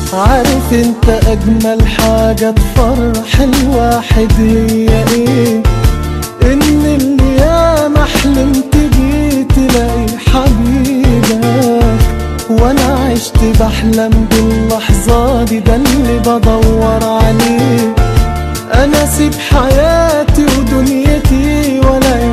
عارف انت اجمل حاجة تفرح الواحد هي ايه ان اللي ياما حلمت بيه تلاقي حبيبك وانا عشت بحلم باللحظة دي ده اللي بدور عليه انا اسيب حياتي ودنيتي ولا